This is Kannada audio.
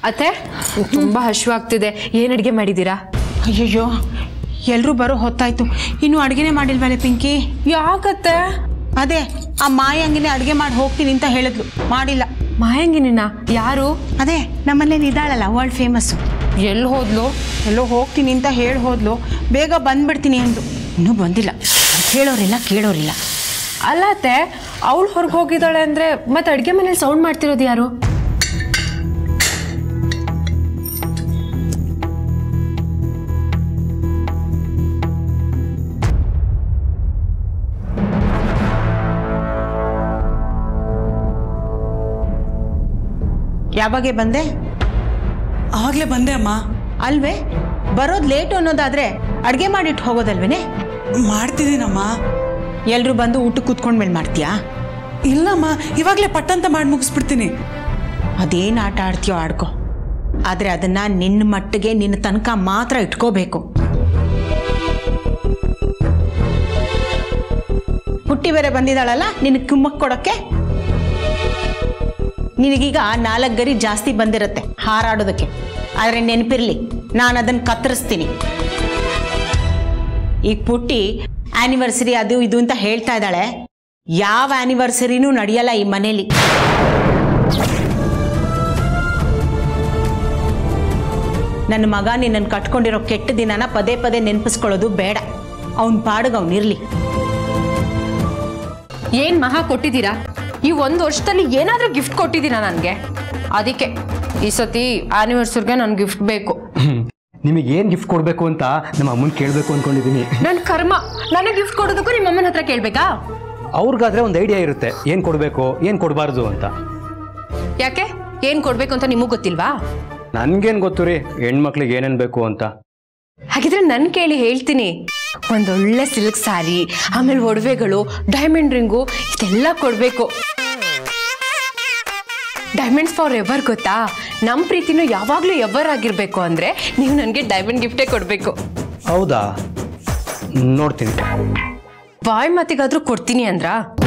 ಅತ್ತೆ ತುಂಬಾ ಹಶ್ವಾಗ್ತಿದೆ ಏನ್ ಅಡ್ಗೆ ಮಾಡಿದ್ದೀರಾ ಅಯ್ಯಯ್ಯೋ ಎಲ್ಲರೂ ಬರೋ ಹೊತ್ತಾಯ್ತು ಇನ್ನೂ ಅಡುಗೆನೇ ಮಾಡಿಲ್ವಲ್ಲ ಪಿಂಕಿ ಯಾಕತ್ತೆ ಅದೇ ಆ ಮಾಯಂಗಿನೇ ಅಡುಗೆ ಮಾಡಿ ಹೋಗ್ತೀನಿ ಅಂತ ಹೇಳಿದ್ಲು ಮಾಡಿಲ್ಲ ಮಾಯಂಗಿನಿನ ಯಾರು ಅದೇ ನಮ್ಮನೇಲಿ ಇದ್ದಾಳಲ್ಲ ವರ್ಲ್ಡ್ ಫೇಮಸ್ಸು ಎಲ್ಲಿ ಹೋದ್ಲು ಎಲ್ಲೋ ಹೋಗ್ತೀನಿ ಅಂತ ಹೇಳಿ ಹೋದ್ಲು ಬೇಗ ಬಂದ್ಬಿಡ್ತೀನಿ ಅಂದು ಇನ್ನೂ ಬಂದಿಲ್ಲ ಹೇಳೋರಿಲ್ಲ ಕೇಳೋರಿಲ್ಲ ಅಲ್ಲ ಅತ್ತೆ ಅವಳು ಹೊರಗೆ ಹೋಗಿದ್ದಾಳೆ ಅಂದ್ರೆ ಮತ್ತೆ ಅಡ್ಗೆ ಮನೇಲಿ ಸೌಂಡ್ ಮಾಡ್ತಿರೋದು ಯಾರು ಯಾವಾಗೆ ಬಂದೆ ಆವಾಗಲೇ ಬಂದೆ ಅಮ್ಮ ಅಲ್ವೇ ಬರೋದು ಲೇಟು ಅನ್ನೋದಾದ್ರೆ ಅಡುಗೆ ಮಾಡಿಟ್ಟು ಹೋಗೋದಲ್ವೇನೆ ಮಾಡ್ತಿದ್ದೀನಮ್ಮ ಎಲ್ಲರೂ ಬಂದು ಊಟಕ್ಕೆ ಕೂತ್ಕೊಂಡ್ಮೇಲೆ ಮಾಡ್ತೀಯಾ ಇಲ್ಲಮ್ಮ ಇವಾಗಲೇ ಪಟ್ಟಂತ ಮಾಡಿ ಮುಗಿಸ್ಬಿಡ್ತೀನಿ ಅದೇನು ಆಟ ಆಡ್ತೀಯೋ ಆಡ್ಕೊ ಆದರೆ ಅದನ್ನ ನಿನ್ನ ಮಟ್ಟಿಗೆ ನಿನ್ನ ತನಕ ಮಾತ್ರ ಇಟ್ಕೋಬೇಕು ಪುಟ್ಟಿ ಬೇರೆ ಬಂದಿದ್ದಾಳಲ್ಲ ನಿನ್ನ ಕುಮ್ಮಕ್ ಕೊಡೋಕ್ಕೆ ನಿನಗೀಗ ನಾಲ್ಕು ಗರಿ ಜಾಸ್ತಿ ಬಂದಿರತ್ತೆ ಹಾರಾಡೋದಕ್ಕೆ ಆದರೆ ನೆನಪಿರ್ಲಿ ನಾನು ಅದನ್ನು ಕತ್ತರಿಸ್ತೀನಿ ಈಗ ಪುಟ್ಟಿ ಆನಿವರ್ಸರಿ ಅದು ಇದು ಅಂತ ಹೇಳ್ತಾ ಇದ್ದಾಳೆ ಯಾವ ಆನಿವರ್ಸರಿನೂ ನಡೆಯಲ್ಲ ಈ ಮನೇಲಿ ನನ್ನ ಮಗ ನಿನ್ನನ್ನು ಕಟ್ಕೊಂಡಿರೋ ಕೆಟ್ಟ ದಿನನ ಪದೇ ಪದೇ ನೆನಪಿಸ್ಕೊಳ್ಳೋದು ಬೇಡ ಅವನ ಪಾಡಿಗೆ ಅವನಿರ್ಲಿ ಏನ್ ಮಹಾ ಕೊಟ್ಟಿದ್ದೀರಾ ಈ ಒಂದು ವರ್ಷದಲ್ಲಿ ಏನಾದ್ರೂ ಗಿಫ್ಟ್ ಕೊಟ್ಟಿದ್ದೀರಾ ನನಗೆ ಅದಕ್ಕೆ ಈ ಸತಿ ಆನಿವರ್ಸರಿಗೆ ನನ್ ಗಿಫ್ಟ್ ಬೇಕು ನಿಮಗೆ ಏನು ಗಿಫ್ಟ್ ಕೊಡಬೇಕು ಅಂತ ನಮ್ಮ ಅಮ್ಮನ ಕೇಳಬೇಕು ಅಂದ್ಕೊಂಡಿದ್ದೀನಿ ನನ್ ಕರ್ಮ ನನಗೆ ಗಿಫ್ಟ್ ಕೊಡೋದಕ್ಕೂ ನಿಮ್ಮ ಅಮ್ಮನ ಹತ್ರ ಕೇಳ್ಬೇಕಾ ಅವ್ರಿಗಾದ್ರೆ ಒಂದು ಐಡಿಯಾ ಇರುತ್ತೆ ಏನು ಕೊಡಬೇಕು ಏನು ಕೊಡಬಾರ್ದು ಅಂತ ಯಾಕೆ ಏನ್ ಕೊಡ್ಬೇಕು ಅಂತ ನಿಮಗ್ ಗೊತ್ತಿಲ್ವಾ ನನ್ಗೇನು ಗೊತ್ತು ರೀ ಹೆಣ್ಮಕ್ಳಿಗೆ ಏನೇನು ಬೇಕು ಅಂತ ಹಾಗಿದ್ರೆ ನನ್ ಕೇಳಿ ಹೇಳ್ತೀನಿ ಒಂದೊಳ್ಳೆ ಸಿಲ್ಕ್ ಸಾರಿ ಆಮೇಲೆ ಒಡವೆಗಳು ಡೈಮಂಡ್ ರಿಂಗು ಇದೆಲ್ಲ ಕೊಡ್ಬೇಕು ಡೈಮಂಡ್ಸ್ ಫಾರ್ ಎವರ್ ಗೊತ್ತಾ ನಮ್ಮ ಪ್ರೀತಿನೂ ಯಾವಾಗಲೂ ಎವರ್ ಆಗಿರ್ಬೇಕು ಅಂದ್ರೆ ನೀವು ನನಗೆ ಡೈಮಂಡ್ ಗಿಫ್ಟೇ ಕೊಡಬೇಕು ಹೌದಾ ನೋಡ್ತೀನಿ ಬಾಯ್ ಮಾತಿಗಾದ್ರೂ ಕೊಡ್ತೀನಿ ಅಂದ್ರಾ